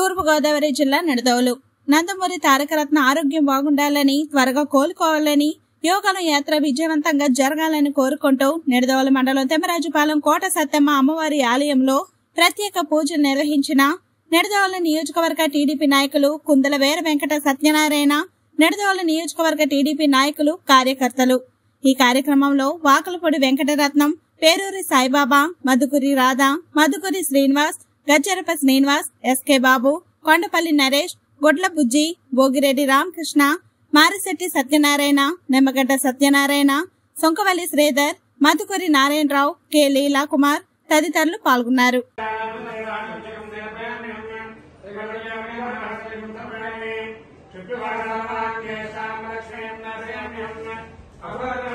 తూర్పుగోదావరి జిల్లా నిడదవలు నందమూరి తారకరత్న ఆరోగ్యం బాగుండాలని త్వరగా కోలుకోవాలని యోగాల యాత్ర విజయవంతంగా జరగాలని కోరుకుంటూ నిడదవల మండలం తెమ్మరాజుపాలెం కోట సత్తమ్మ అమ్మవారి ఆలయంలో ప్రత్యేక పూజలు నిర్వహించిన నిడదవల నియోజకవర్గ టీడీపీ నాయకులు కుందల వీర వెంకట సత్యనారాయణ నిడదవల నియోజకవర్గ టీడీపీ నాయకులు కార్యకర్తలు ఈ కార్యక్రమంలో వాకలపొడి వెంకటరత్నం పేరూరి సాయిబాబా మధుకురి రాధా మధుకురి శ్రీనివాస్ గజ్జరప శ్రీనివాస్ ఎస్కే బాబు కొండపల్లి నరేష్ గొడ్ల బుజ్జి భోగిరెడ్డి రామకృష్ణ మారిశెట్టి సత్యనారాయణ నిమ్మగడ్డ సత్యనారాయణ సొంకవల్లి శ్రీధర్ మధుకురి నారాయణరావు కె లీలా కుమార్ తదితరులు పాల్గొన్నారు చుట్టూ